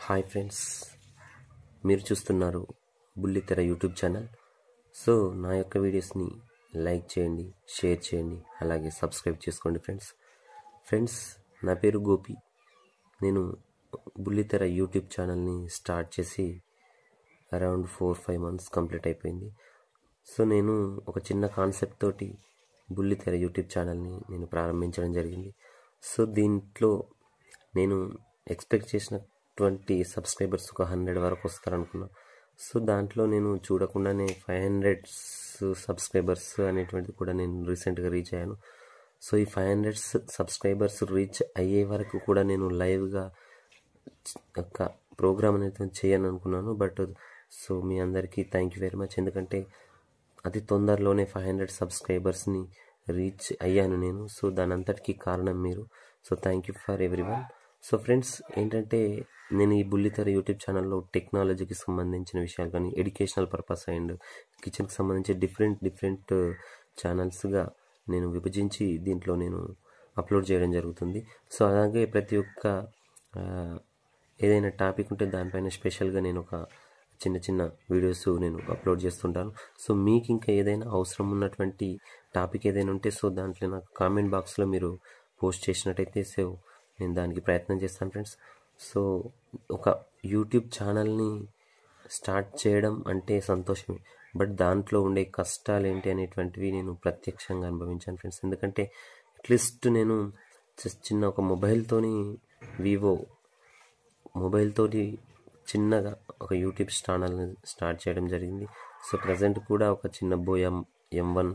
hi friends మీరు చూస్తున్నారు బుల్లితెర యూట్యూబ్ ఛానల్ సో నా యొక్క వీడియోస్ని లైక్ చేయండి షేర్ చేయండి అలాగే సబ్స్క్రైబ్ చేసుకోండి ఫ్రెండ్స్ ఫ్రెండ్స్ నా పేరు గోపి నేను బుల్లితెర యూట్యూబ్ ఛానల్ని స్టార్ట్ చేసి around four five months complete అయిపోయింది సో నేను ఒక చిన్న కాన్సెప్ట్ తోటి బుల్లితెర యూట్యూబ్ ఛానల్ని నేను ప్రారంభించడం జరిగింది సో దీంట్లో నేను ఎక్స్పెక్ట్ చేసినటువంటి సబ్స్క్రైబర్స్ ఒక హండ్రెడ్ వరకు వస్తారనుకున్నా సో దాంట్లో నేను చూడకుండానే ఫైవ్ హండ్రెడ్ సబ్స్క్రైబర్స్ అనేటువంటిది కూడా నేను రీసెంట్గా రీచ్ అయ్యాను సో ఈ ఫైవ్ హండ్రెడ్ సబ్స్క్రైబర్స్ రీచ్ అయ్యే వరకు కూడా నేను లైవ్గా ఒక ప్రోగ్రామ్ అనేది చేయను అనుకున్నాను బట్ సో మీ అందరికీ థ్యాంక్ యూ వెరీ మచ్ ఎందుకంటే అతి తొందరలోనే ఫైవ్ హండ్రెడ్ సబ్స్క్రైబర్స్ని రీచ్ అయ్యాను నేను సో దాని అంతటికీ కారణం మీరు so thank you for everyone so friends ఏంటంటే నేను ఈ బుల్లితెర యూట్యూబ్ ఛానల్లో టెక్నాలజీకి సంబంధించిన విషయాలు కానీ ఎడ్యుకేషనల్ పర్పస్ అండ్ కిచెన్కి సంబంధించి డిఫరెంట్ డిఫరెంట్ ఛానల్స్గా నేను విభజించి దీంట్లో నేను అప్లోడ్ చేయడం జరుగుతుంది సో అలాగే ప్రతి ఒక్క ఆ, ఏదైనా టాపిక్ ఉంటే దానిపైన స్పెషల్గా నేను ఒక చిన్న చిన్న వీడియోస్ నేను అప్లోడ్ చేస్తుంటాను సో మీకు ఇంకా ఏదైనా అవసరం ఉన్నటువంటి టాపిక్ ఏదైనా ఉంటే సో దాంట్లో నాకు కామెంట్ బాక్స్లో మీరు పోస్ట్ చేసినట్టయితే సో నేను దానికి ప్రయత్నం చేస్తాను ఫ్రెండ్స్ సో ఒక యూట్యూబ్ ఛానల్ని స్టార్ట్ చేయడం అంటే సంతోషమే బట్ దాంట్లో ఉండే కష్టాలు ఏంటి అనేటువంటివి నేను ప్రత్యక్షంగా అనుభవించాను ఫ్రెండ్స్ ఎందుకంటే అట్లీస్ట్ నేను జస్ట్ చిన్న ఒక మొబైల్తోని వివో మొబైల్ తోటి చిన్నగా ఒక యూట్యూబ్ ఛానల్ని స్టార్ట్ చేయడం జరిగింది సో ప్రజెంట్ కూడా ఒక చిన్న బోయం ఎం వన్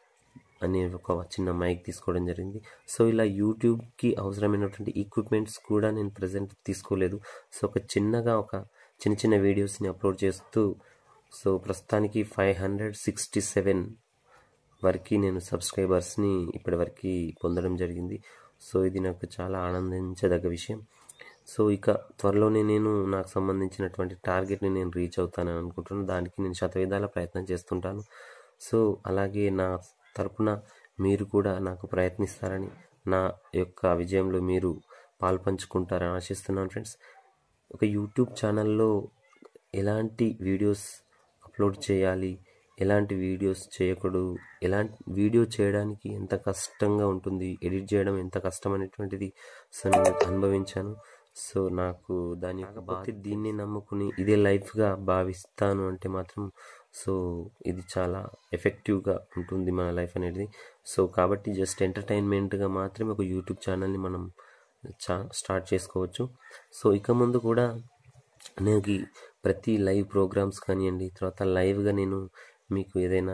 అనే ఒక చిన్న మైక్ తీసుకోవడం జరిగింది సో ఇలా యూట్యూబ్కి అవసరమైనటువంటి ఎక్విప్మెంట్స్ కూడా నేను ప్రజెంట్ తీసుకోలేదు సో ఒక చిన్నగా ఒక చిన్న చిన్న వీడియోస్ని అప్లోడ్ చేస్తూ సో ప్రస్తుతానికి ఫైవ్ హండ్రెడ్ సిక్స్టీ సెవెన్ వరకు నేను సబ్స్క్రైబర్స్ని ఇప్పటివరకు పొందడం జరిగింది సో ఇది నాకు చాలా ఆనందించదగ్గ విషయం సో ఇక త్వరలోనే నేను నాకు సంబంధించినటువంటి టార్గెట్ని నేను రీచ్ అవుతానని అనుకుంటున్నాను దానికి నేను శతవిధాల ప్రయత్నం చేస్తుంటాను సో అలాగే నా తరపున మీరు కూడా నాకు ప్రయత్నిస్తారని నా యొక్క విజయంలో మీరు పాల్పంచుకుంటారని ఆశిస్తున్నాను ఫ్రెండ్స్ ఒక యూట్యూబ్ ఛానల్లో ఎలాంటి వీడియోస్ అప్లోడ్ చేయాలి ఎలాంటి వీడియోస్ చేయకూడదు ఎలాంటి వీడియో చేయడానికి ఎంత కష్టంగా ఉంటుంది ఎడిట్ చేయడం ఎంత కష్టం అనేటువంటిది సో నేను అనుభవించాను సో నాకు దాని యొక్క బాధ్యత దీన్ని నమ్ముకుని ఇదే లైఫ్గా భావిస్తాను అంటే మాత్రం సో ఇది చాలా ఎఫెక్టివ్గా ఉంటుంది మన లైఫ్ అనేది సో కాబట్టి జస్ట్ ఎంటర్టైన్మెంట్గా మాత్రమే ఒక యూట్యూబ్ ఛానల్ని మనం చా స్టార్ట్ చేసుకోవచ్చు సో ఇక ముందు కూడా నాకు ప్రతి లైవ్ ప్రోగ్రామ్స్ కానివ్వండి తర్వాత లైవ్గా నేను మీకు ఏదైనా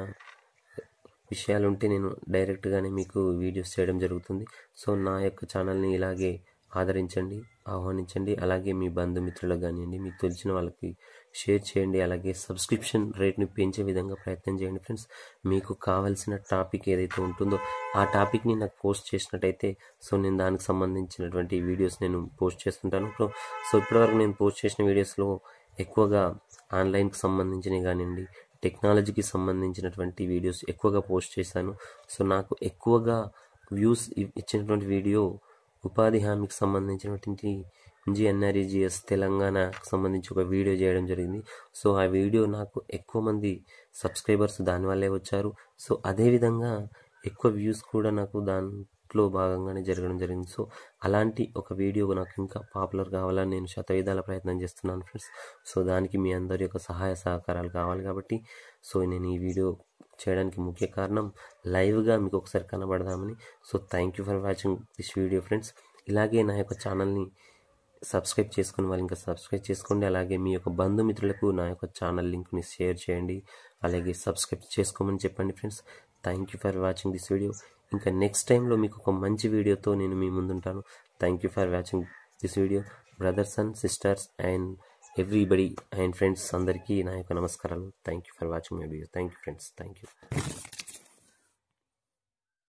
విషయాలు ఉంటే నేను డైరెక్ట్గానే మీకు వీడియోస్ చేయడం జరుగుతుంది సో నా యొక్క ఛానల్ని ఇలాగే ఆదరించండి ఆహ్వానించండి అలాగే మీ బంధుమిత్రులకు కానివ్వండి మీకు తెలిసిన వాళ్ళకి షేర్ చేయండి అలాగే సబ్స్క్రిప్షన్ రేట్ని పెంచే విధంగా ప్రయత్నం చేయండి ఫ్రెండ్స్ మీకు కావాల్సిన టాపిక్ ఏదైతే ఉంటుందో ఆ టాపిక్ని నాకు పోస్ట్ చేసినట్టయితే సో నేను దానికి సంబంధించినటువంటి వీడియోస్ నేను పోస్ట్ చేస్తుంటాను సో సో ఇప్పటివరకు నేను పోస్ట్ చేసిన వీడియోస్లో ఎక్కువగా ఆన్లైన్కి సంబంధించినవి కానివ్వండి టెక్నాలజీకి సంబంధించినటువంటి వీడియోస్ ఎక్కువగా పోస్ట్ చేశాను సో నాకు ఎక్కువగా వ్యూస్ ఇచ్చినటువంటి వీడియో ఉపాధి హామీకి సంబంధించినటువంటి జిఎన్ఆర్ఈజిఎస్ తెలంగాణకు సంబంధించి ఒక వీడియో చేయడం జరిగింది సో ఆ వీడియో నాకు ఎక్కువ మంది సబ్స్క్రైబర్స్ దానివల్లే వచ్చారు సో అదేవిధంగా ఎక్కువ వ్యూస్ కూడా నాకు దాంట్లో భాగంగానే జరగడం జరిగింది సో అలాంటి ఒక వీడియో నాకు ఇంకా పాపులర్ కావాలని నేను శతవిధాల ప్రయత్నం చేస్తున్నాను ఫ్రెండ్స్ సో దానికి మీ అందరి యొక్క సహాయ సహకారాలు కావాలి కాబట్టి సో నేను ఈ వీడియో చేయడానికి ముఖ్య కారణం లైవ్గా మీకు ఒకసారి కనబడదామని so thank you for watching this video friends ఇలాగే నా యొక్క ఛానల్ని సబ్స్క్రైబ్ చేసుకుని వాళ్ళు ఇంకా సబ్స్క్రైబ్ చేసుకోండి అలాగే మీ యొక్క బంధుమిత్రులకు నా యొక్క ఛానల్ లింక్ని షేర్ చేయండి అలాగే సబ్స్క్రైబ్ చేసుకోమని చెప్పండి friends thank you for watching this video ఇంకా నెక్స్ట్ టైంలో మీకు ఒక మంచి వీడియోతో నేను మీ ముందుంటాను thank you for watching this video brothers and sisters and everybody and friends అందరికీ నా యొక్క నమస్కారాలు thank you for watching my video thank you friends thank you